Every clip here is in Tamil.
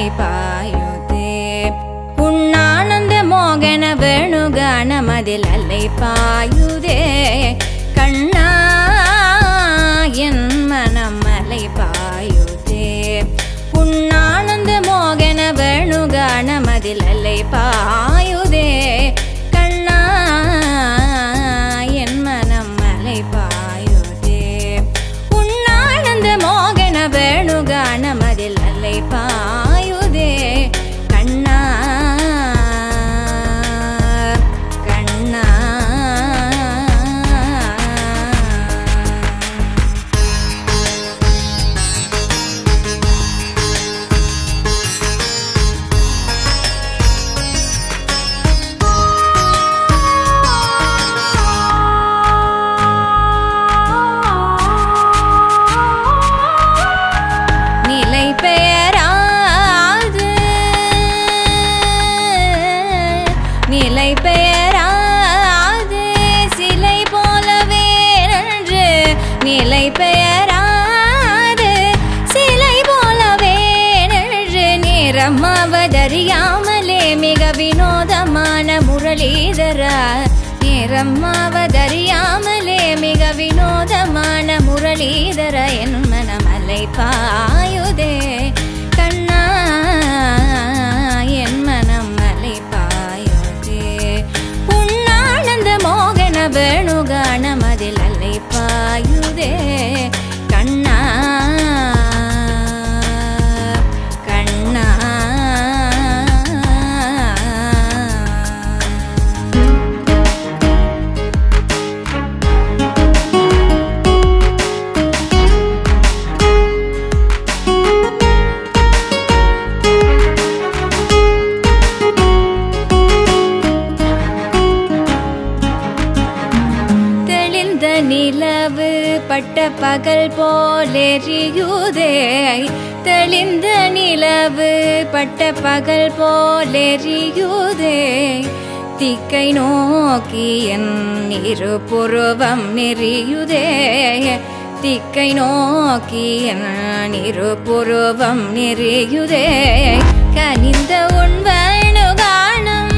பாயுதே உன்னானந்த மோகன வேணுகான மதில் அலை பாயுதே கண்ணா என் மனம் அலை பாயுதே உன்னானந்த மோகன வேணுகான மதில் அலை பாயுதே கண்ணா என் மனம் அலை பாயுதே உன்னானந்த மோகன வேணுகான மதில் அலை பாயுதே கண்ணா கண்ணா நிலை பெயராது நிலை பெயராது சிலை போலவே நன்று நிலை பெயராது சிலை போலவே நன்று நிறமாவதறியாமலே மிக வினோதமான முரளிதரா நிறமாவதறியாமலே மிக வினோதமான முரளிதர என் மனமலை பாயுதே கண்ணா என் மனமலை பாயுதே உன்னானந்த மோகன வேணுகான மதில் அலை பாயுதே கண்ணா கண்ணா தெளிந்த நிலவு பட்ட பகல் போலெறியுதே தெளிந்த நிலவு பட்ட பகல் போலெறியுதே திக்கை நோக்கி என் இரு புருவம் நெறியுதே திக்கை நோக்கி என் இரு புருவம் நெறியுதே கனிந்த உன் வேணுகானம்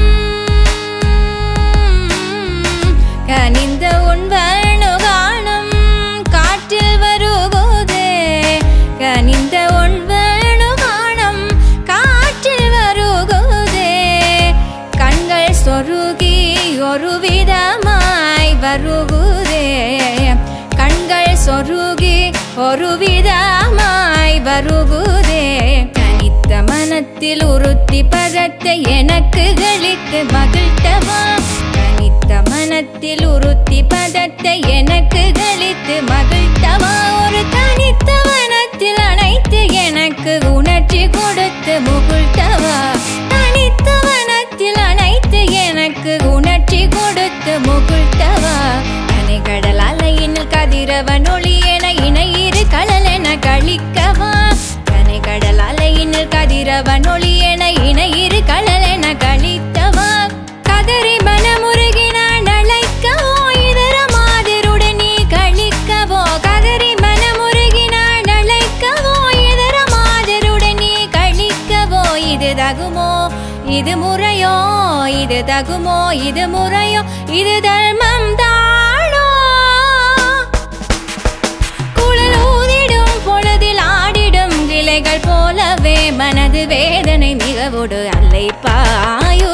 கனிந்த உன் வேணுகானம் காற்றில் வருகுதே கனிந்த உன் வேணுகானம் காற்றில் வருகுதே கண்கள் சொருகி ஒரு விதமாய் வருகுதே கண்கள் சொருகி ஒரு விதமாய் வருகுதே தனித்த மனத்தில் உறுத்தி பதத்தை எனக்கு களித்து மகிழ்த்தவா தனித்த மனத்தில் உறுத்தி பதத்தை எனக்கு களித்து மகிழ்த்தவா ஒரு தனித்த மனத்தில் அனைத்து எனக்கு உணர்ச்சி கொடுத்து முகிழ்த்தவா தனித்த மனத்தில் அனைத்து எனக்கு உணர்ச்சி கொடுத்து முகிழ்த்தவா அணை கடல் அலையினில் கதிரவன் ஒளி என இணையிரு கடல் என கழிக்கவா கனை கடல் அலையினில் கதிரவன் ஒளி என இணையிரு கடல் என கழித்தவா கதறி மனமுருகினான் அழைக்கவோ இதர மாதிருடன் நீ கழிக்கவோ கதறி மனமுருகினான் அழைக்கவோ இதர மாதிருடன் நீ கழிக்கவோ இது தகுமோ இது முறையோ இது தகுமோ இது முறையோ இது தர்மம் தானோ குழல் ஊதிடும் பொழுதில் ஆடிடும் கிளைகள் போலவே மனது வேதனை மிகவோடு அல்லை பாயு